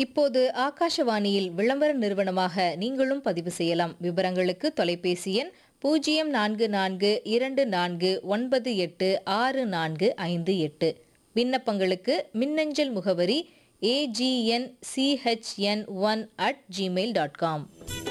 இப்போது ஆகாஷவாணியில் விளம்பர நிறுவனமாக நீங்களும் பதிவு செய்யலாம் விவரங்களுக்கு தொலைபேசி எண் பூஜ்ஜியம் நான்கு நான்கு இரண்டு நான்கு ஒன்பது எட்டு ஆறு நான்கு ஐந்து எட்டு விண்ணப்பங்களுக்கு மின்னஞ்சல் முகவரி A G N C H N one at Gmail dot com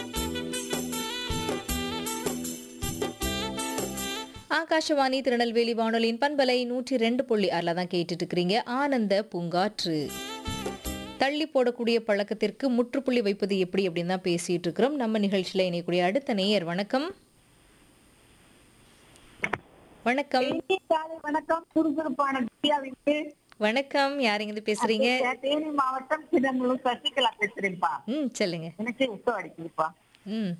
Akashvani Tirunelveli வானொலியின் பண்பலை நூற்றி ரெண்டு புள்ளி ஆறில் தான் கேட்டுட்டு இருக்கிறீங்க ஆனந்த பூங்காற்று தள்ளி போடக்கூடிய பழக்கத்திற்கு முற்றுப்புள்ளி வைப்பது எப்படி அப்படின்னு தான் பேசிட்டு இருக்கிறோம் நம்ம நிகழ்ச்சியில இணையக்கூடிய அடுத்த நேயர் வணக்கம் வணக்கம் தேனி காலை வணக்கம் சுறுசுறுப்பான திவ்யாவிற்கு வணக்கம் யாருங்க பேசுறீங்க தேனி மாவட்டம் சிதம்பரம் சசிகலா பேசுறேன்ப்பா ம் சொல்லுங்க எனக்கு உத்தம் அடிக்குதுப்பா ம்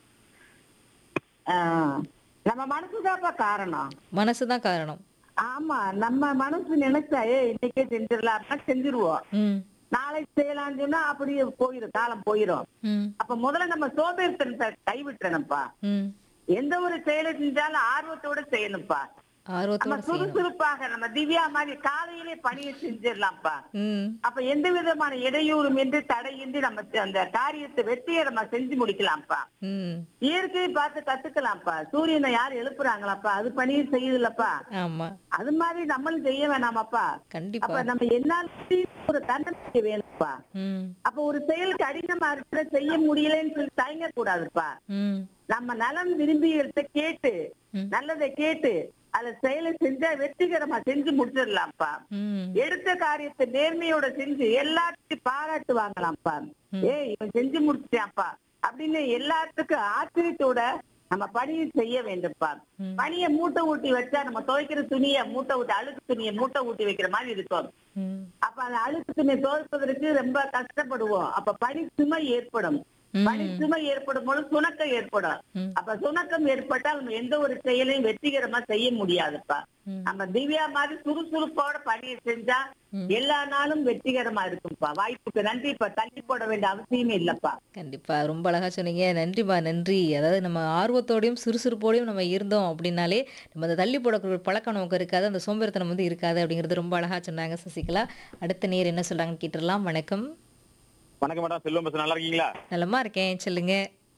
ஆஹ், நம்ம மனசுதான்ப்பா காரணம் மனசுதான் காரணம் ஆமா நம்ம மனசு நினைச்சா ஏ இன்னைக்கே செஞ்சிடலாம்னா செஞ்சிருவோம் ம் நாளைக்கு செய்யலாம்னு சொன்னா அப்படியே போயிரும் காலம் போயிரும் ம் அப்ப முதல்ல நம்ம சோம்பேறித்தனத்தை கைவிட்டுறணும்ப்பா ம் எந்த ஒரு செயலை செஞ்சாலும் ஆர்வத்தோட செய்யணும்ப்பா நம்ம ஆர்வத்தோட செய்யணும் சுறுசுறுப்பாக நம்ம திவ்யா மாதிரி காலையிலே பணியை செஞ்சிடலாம்ப்பா ம் அப்ப எந்த விதமான இடையூறும் என்று தடையின்றி நம்ம அந்த காரியத்தை வெற்றியை நம்ம செஞ்சு முடிக்கலாம்ப்பா ம் இயற்கையை பார்த்து கத்துக்கலாம்ப்பா சூரியனை யார் எழுப்புறாங்களாப்பா அது பணியும் செய்யுதுலப்பா ஆமா அது மாதிரி நம்மளும் செய்ய வேணாமாப்பா கண்டிப்பா அப்ப நம்ம என்னால் ஒரு தன்னம்பிக்கை வேணும்ப்பா ம் அப்ப ஒரு செயலுக்கு அடினமா இருக்கிற செய்ய முடியலன்னு சொல்லி தயங்க கூடாதுப்பா ம் நம்ம நலம் விரும்பியத்தை கேட்டு ம். நல்லதை கேட்டு அதை செயலை செஞ்சா வெற்றிகரமா செஞ்சு முடிச்சிடலாம்ப்பா ம் எடுத்த காரியத்தை நேர்மையோட செஞ்சு எல்லாத்தையும் பாராட்டு வாங்கலாம்ப்பா ஏய் இவன் செஞ்சு முடிச்சிட்டான்ப்பா அப்படின்னு எல்லாத்துக்கும் ஆச்சரியத்தோட நம்ம பணியை செய்ய வேண்டும்ப்பா ம். பணியை மூட்டை ஊட்டி வச்சா நம்ம துவைக்கிற துணியை மூட்டை ஊட்டி அழுக்கு துணியை மூட்டை ஊட்டி வைக்கிற மாதிரி இருக்கும் ம் அப்ப அந்த அழுக்கு துணியை துவைப்பதற்கு ரொம்ப கஷ்டப்படுவோம் அப்ப பணி சுமை ஏற்படும் ம். பணி சுமை ஏற்படும் போது சுணக்கம் ஏற்படும் ம். அப்ப சுணக்கம் ஏற்பட்டால் நம்ம எந்த ஒரு செயலையும் வெற்றிகரமா செய்ய முடியாதுப்பா ம். நம்ம திவ்யா மாதிரி சுறுசுறுப்போட பணியை செஞ்சா எல்லா நாளும் வெற்றிகரமா இருக்கும்ப்பா வாய்ப்புக்கு நன்றி இப்ப தள்ளி போட வேண்டிய அவசியமே இல்லப்பா கண்டிப்பா ரொம்ப அழகா சொன்னீங்க நன்றிப்பா நன்றி அதாவது நம்ம ஆர்வத்தோடையும் சுறுசுறுப்போடையும் நம்ம இருந்தோம் அப்படின்னாலே நம்ம அந்த தள்ளி போடக்கூடிய பழக்கம் நமக்கு இருக்காது அந்த சோம்பேறித்தனம் வந்து இருக்காது அப்படிங்கிறது ரொம்ப அழகா சொன்னாங்க சசிகலா அடுத்த நேர் என்ன சொல்றாங்கன்னு கேட்டுடலாம் வணக்கம் வணக்கம் மேடம் செல்வம் பேச நல்லா இருக்கீங்களா நலமா இருக்கேன் சொல்லுங்க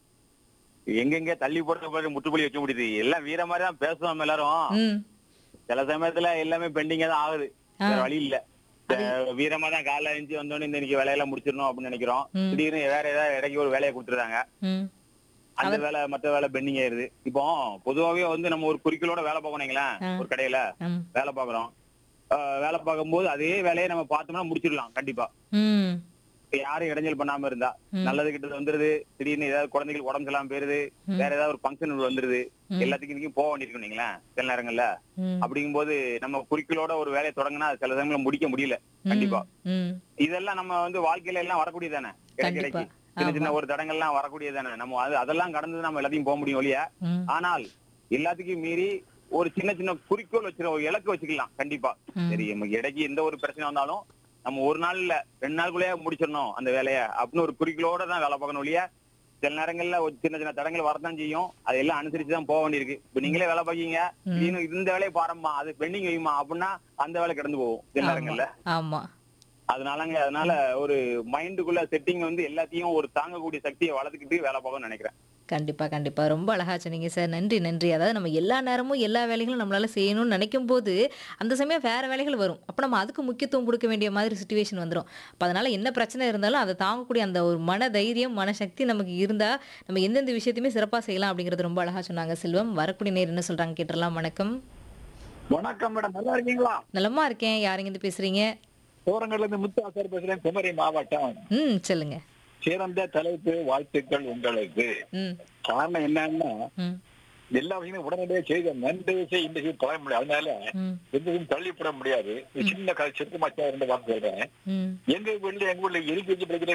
எங்கெங்க தள்ளி போடுற போது முற்றுப்புள்ளி வைக்க முடியுது எல்லாம் வீர மாதிரி தான் பேசுவோம் எல்லாரும் ம் சில சமயத்துல எல்லாமே பெண்டிங்கா தான் ஆகுது வேற வழி இல்ல அஹ் வீரமா தான் காலைல எழுந்து வந்தோடனே இந்த இன்னைக்கு வேலையெல்லாம் முடிச்சிடணும் அப்படின்னு நினைக்கிறோம் ம். திடீர்னு வேற ஏதாவது இடைக்கு ஒரு வேலையை கொடுத்துருந்தாங்க ம் அந்த வேலை மத்த வேலை பெண்டிங் ஆயிருது இப்போ பொதுவாவே வந்து நம்ம ஒரு குறிக்கோளோட வேலை பார்க்கணுங்களேன் ஆ. ஒரு கடையில ம் வேலை பார்க்கறோம் அஹ் வேலை பார்க்கும்போது அதே வேலையை நம்ம பார்த்தோம்னா முடிச்சிடலாம் கண்டிப்பா ம் இப்ப யாரும் இடைஞ்சல் பண்ணாம இருந்தா ம். நல்லது கிட்டது வந்துருது திடீர்னு ஏதாவது குழந்தைகளுக்கு உடம்பு சரியில்லாம போயிருது வேற ஏதாவது ஒரு ஃபங்க்ஷன் வந்துருது ம். எல்லாத்துக்கும் இன்னைக்கும் போக வேண்டியிருக்கும் நீங்களேன் சில நேரங்கள்ல ம் அப்படிங்கும்போது நம்ம குறிக்கோளோட ஒரு வேலையை தொடங்கினா அது சில சமயங்கள முடிக்க முடியல கண்டிப்பா ம் இதெல்லாம் நம்ம வந்து வாழ்க்கையில எல்லாம் வரக்கூடியதானே கண்டிப்பா. கிடைக்கு சின்ன சின்ன ஒரு தடங்கள்லாம் வரக்கூடியதானே நம்ம அது அதெல்லாம் கடந்து நம்ம எல்லாத்தையும் போக முடியும் ஒழிய ம் ஆனால் எல்லாத்துக்கும் மீறி ஒரு சின்ன சின்ன குறிக்கோள் வச்சிருக்க ஒரு இலக்கு வச்சுக்கலாம் கண்டிப்பா ம். சரி நமக்கு இடைக்கு எந்த ஒரு பிரச்சனை வந்தாலும் நம்ம ஒரு நாள்ல ரெண்டு நாளுக்குள்ளேயே முடிச்சிடணும் அந்த வேலைய அப்படின்னு ஒரு குறிக்கோளோட தான் வேலை பார்க்கணும் ஒழிய சில நேரங்கள்ல ஒரு சின்ன சின்ன தடங்கள் வரதான் செய்யும் அதெல்லாம் அனுசரிச்சு தான் போக வேண்டியிருக்கு இப்ப நீங்களே வேலை பார்க்கீங்க இன்னும் இந்த வேலையை பாரும்மா அது பெண்டிங் வையுமா அப்படின்னா அந்த வேலை கிடந்து போகும் சில நேரங்கள்ல ஆமா அதனாலங்க அதனால ஒரு மைண்டுக்குள்ள செட்டிங் வந்து எல்லாத்தையும் ஒரு தாங்கக்கூடிய சக்தியை வளர்த்துக்கிட்டு வேலை பார்க்கணும்னு நினைக்கிறேன் கண்டிப்பா கண்டிப்பா ரொம்ப அழகா சொன்னீங்க சார் நன்றி நன்றி அதாவது நம்ம எல்லா நேரமும் எல்லா வேலைகளும் நம்மளால செய்யணும்னு நினைக்கும் போது அந்த சமயம் வேற வேலைகள் வரும் அப்போ நம்ம அதுக்கு முக்கியத்துவம் கொடுக்க வேண்டிய மாதிரி சுச்சுவேஷன் வந்துடும் அப்போ அதனால என்ன பிரச்சனை இருந்தாலும் அதை தாங்கக்கூடிய அந்த ஒரு மன தைரியம் மனசக்தி நமக்கு இருந்தா நம்ம எந்தெந்த விஷயத்தையுமே சிறப்பா செய்யலாம் அப்படிங்கிறது ரொம்ப அழகா சொன்னாங்க செல்வம் வரக்கூடிய நேர் என்ன சொல்றாங்க கேட்டுடலாம் வணக்கம் வணக்கம் மேடம் நல்லா இருக்கீங்களா நலமா இருக்கேன் யாருங்க இருந்து பேசுறீங்க சோரங்கள்ல இருந்து முத்து ஆசார் பேசுறேன் குமரி மாவட்டம் ம் சொல்லுங்க சிறந்த தலைப்பு வாழ்த்துக்கள் உங்களுக்கு ம் காரணம் என்னன்னா ம் எல்லா விஷயமும் உடனடியாக செய்த நன்றி விஷயம் இந்த விஷயம் தொலை முடியாது அதனால ம் எந்த விஷயம் தள்ளிப்பட முடியாது ஒரு சின்ன கதை சுருக்கமாச்சா இருந்து வாக்கு சொல்றேன் ம் எங்க வீட்டுல எங்க ஊர்ல எல்கேஜி படிக்கிற